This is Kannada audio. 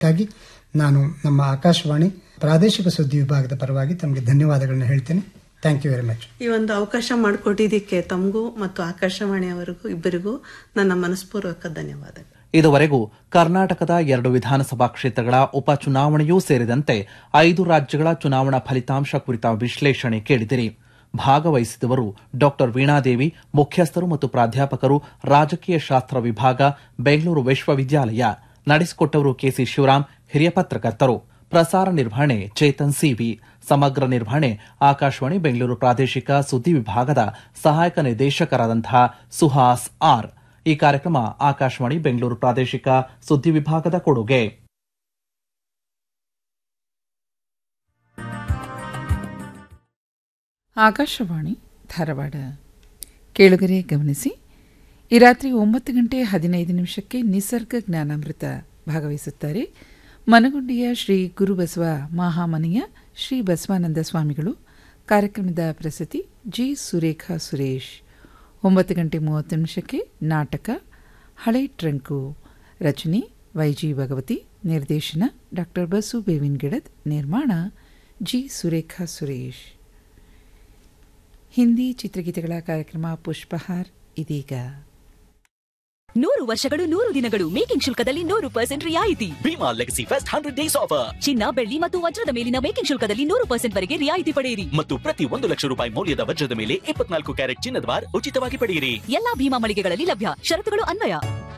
ಹಾಗಾಗಿ ನಾನು ನಮ್ಮ ಆಕಾಶವಾಣಿ ಪ್ರಾದೇಶಿಕ ಸುದ್ದಿ ವಿಭಾಗದ ಪರವಾಗಿ ತಮಗೆ ಧನ್ಯವಾದಗಳನ್ನ ಹೇಳ್ತೇನೆ ಥ್ಯಾಂಕ್ ಯು ವೆರಿ ಮಚ್ ಈ ಒಂದು ಅವಕಾಶ ಮಾಡಿಕೊಟ್ಟಿದ್ದಕ್ಕೆ ತಮಗೂ ಮತ್ತು ಆಕಾಶವಾಣಿಯವರಿಗೂ ಇಬ್ಬರಿಗೂ ನನ್ನ ಮನಸ್ಪೂರ್ವಕ ಧನ್ಯವಾದಗಳು ಇದುವರೆಗೂ ಕರ್ನಾಟಕದ ಎರಡು ವಿಧಾನಸಭಾ ಕ್ಷೇತ್ರಗಳ ಉಪಚುನಾವಣೆಯೂ ಸೇರಿದಂತೆ ಐದು ರಾಜ್ಯಗಳ ಚುನಾವಣಾ ಫಲಿತಾಂಶ ಕುರಿತ ವಿಶ್ಲೇಷಣೆ ಕೇಳಿದಿರಿ ಭಾಗವಹಿಸಿದವರು ಡಾಕ್ಟರ್ ವೀಣಾದೇವಿ ಮುಖ್ಯಸ್ಥರು ಮತ್ತು ಪ್ರಾಧ್ಯಾಪಕರು ರಾಜಕೀಯ ಶಾಸ್ತ್ರ ವಿಭಾಗ ಬೆಂಗಳೂರು ವಿಶ್ವವಿದ್ಯಾಲಯ ನಡೆಸಿಕೊಟ್ಟವರು ಕೆಸಿ ಶಿವರಾಮ್ ಹಿರಿಯ ಪತ್ರಕರ್ತರು ಪ್ರಸಾರ ನಿರ್ವಹಣೆ ಚೇತನ್ ಸಿವಿ ಸಮಗ್ರ ನಿರ್ವಹಣೆ ಆಕಾಶವಾಣಿ ಬೆಂಗಳೂರು ಪ್ರಾದೇಶಿಕ ಸುದ್ದಿ ವಿಭಾಗದ ಸಹಾಯಕ ನಿರ್ದೇಶಕರಾದಂತಹ ಸುಹಾಸ್ ಆರ್ ಈ ಕಾರ್ಯಕ್ರಮ ಆಕಾಶವಾಣಿ ಬೆಂಗಳೂರು ಪ್ರಾದೇಶಿಕ ಸುದ್ದಿ ವಿಭಾಗದ ಕೊಡುಗೆ ಆಕಾಶವಾಣಿ ಧಾರವಾಡ ಕೇಳುಗರೆ ಗಮನಿಸಿ ಈ ರಾತ್ರಿ ಒಂಬತ್ತು ಗಂಟೆ ಹದಿನೈದು ನಿಮಿಷಕ್ಕೆ ನಿಸರ್ಗ ಜ್ಞಾನಾಮೃತ ಭಾಗವಹಿಸುತ್ತಾರೆ ಮನಗುಂಡಿಯ ಶ್ರೀ ಗುರುಬಸವ ಮಹಾಮನೆಯ ಶ್ರೀ ಬಸವಾನಂದ ಸ್ವಾಮಿಗಳು ಕಾರ್ಯಕ್ರಮದ ಪ್ರಸ್ತುತಿ ಜಿ ಸುರೇಖಾ ಸುರೇಶ್ ಒಂಬತ್ತು ಗಂಟೆ ಮೂವತ್ತು ನಿಮಿಷಕ್ಕೆ ನಾಟಕ ಹಳೆ ಟ್ರಂಕು ರಚನೆ ವೈಜಿ ಭಗವತಿ ನಿರ್ದೇಶನ ಡಾಕ್ಟರ್ ಬಸು ಬೇವಿನ್ಗಿಡದ್ ನಿರ್ಮಾಣ ಜಿ ಸುರೇಖಾ ಸುರೇಶ್ ಹಿಂದಿ ಚಿತ್ರಗೀತೆಗಳ ಕಾರ್ಯಕ್ರಮ ಪುಷ್ಪಹಾರ್ ಇದೀಗ ನೂರು ವರ್ಷಗಳು ನೂರು ದಿನಗಳು ಮೇಕಿಂಗ್ ಶುಲ್ಕದಲ್ಲಿ ನೂರು ಪರ್ಸೆಂಟ್ ರಿಯಾಯಿತಿ Bhima legacy fest hundred days offer ಚಿನ್ನ ಬೆಳ್ಳಿ ಮತ್ತು ವಜ್ರದ ಮೇಲಿನ ಮೇಕಿಂಗ್ ಶುಲ್ಕದಲ್ಲಿ ನೂರು ಪರ್ಸೆಂಟ್ ವರೆಗೆ ರಿಯಾಯಿತಿ ಪಡೆಯಿರಿ ಮತ್ತು ಪ್ರತಿ ಒಂದು ಲಕ್ಷ ರೂಪಾಯಿ ಮೌಲ್ಯದ ವಜ್ರದ ಮೇಲೆ ಇಪ್ಪತ್ನಾಲ್ಕು ಕ್ಯಾರೆಟ್ ಚಿನ್ನದ ಬಾರ್ ಉಚಿತವಾಗಿ ಪಡೆಯಿರಿ ಎಲ್ಲಾ ಭೀಮಾ ಮಳಿಗೆಗಳಲ್ಲಿ ಲಭ್ಯ ಷರತ್ತುಗಳು ಅನ್ವಯ